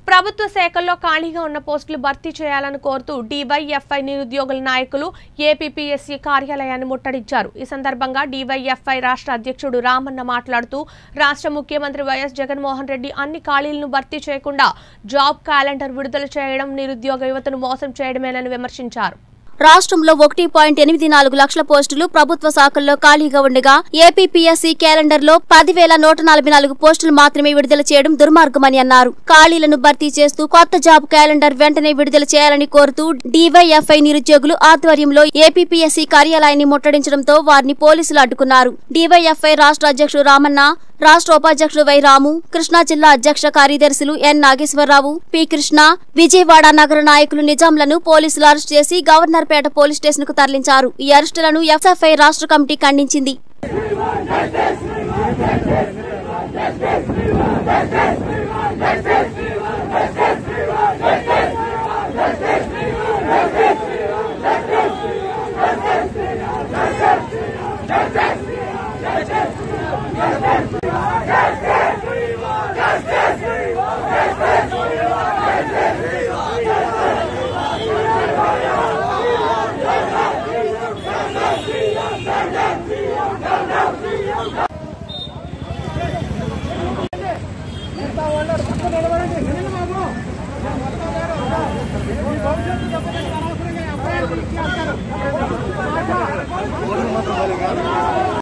ప్రభుత్వ శాఖల్లో ఖాళీగా ఉన్న పోస్టులు భర్తీ చేయాలని కోరుతూ డివైఎఫ్ఐ నిరుద్యోగుల నాయకులు ఏపీపీఎస్సీ కార్యాలయాన్ని ముట్టడించారు ఈ సందర్భంగా డివైఎఫ్ఐ రాష్ట్ర అధ్యక్షుడు రామన్న మాట్లాడుతూ రాష్ట్ర ముఖ్యమంత్రి వైఎస్ జగన్మోహన్ రెడ్డి అన్ని ఖాళీలను భర్తీ చేయకుండా జాబ్ క్యాలెండర్ విడుదల చేయడం నిరుద్యోగ యువతను మోసం చేయడమేనని విమర్శించారు రాష్ట్రంలో ఒకటి పాయింట్ ఎనిమిది నాలుగు లక్షల పోస్టులు ప్రభుత్వ శాఖల్లో ఖాళీగా ఉండగా ఏపీపీఎస్సీ క్యాలెండర్ లో పదివేల నూట నలభై నాలుగు పోస్టులు మాత్రమే విడుదల చేయడం దుర్మార్గమని అన్నారు ఖాళీలను భర్తీ చేస్తూ కొత్త జాబ్ క్యాలెండర్ వెంటనే విడుదల చేయాలని కోరుతూ డివైఎఫ్ఐ నిరుద్యోగులు ఆధ్వర్యంలో ఏపీపీఎస్సీ కార్యాలయాన్ని ముట్టడించడంతో వారిని పోలీసులు అడ్డుకున్నారు డివైఎఫ్ఐ రాష్ట్ర అధ్యక్షుడు రామన్న రాష్ట్ర ఉపాధ్యక్షుడు వై రాము కృష్ణా జిల్లా అధ్యక్ష కార్యదర్శులు ఎన్ నాగేశ్వరరావు పి కృష్ణ విజయవాడ నగర నాయకులు నిజాంలను పోలీసులు అరెస్ట్ చేసి గవర్నర్పేట పోలీస్ స్టేషన్ కు తరలించారు ఈ అరెస్టులను ఎఫ్ఎఫ్ఐ రాష్ట్ర కమిటీ ఖండించింది పక్కన నిలబడండి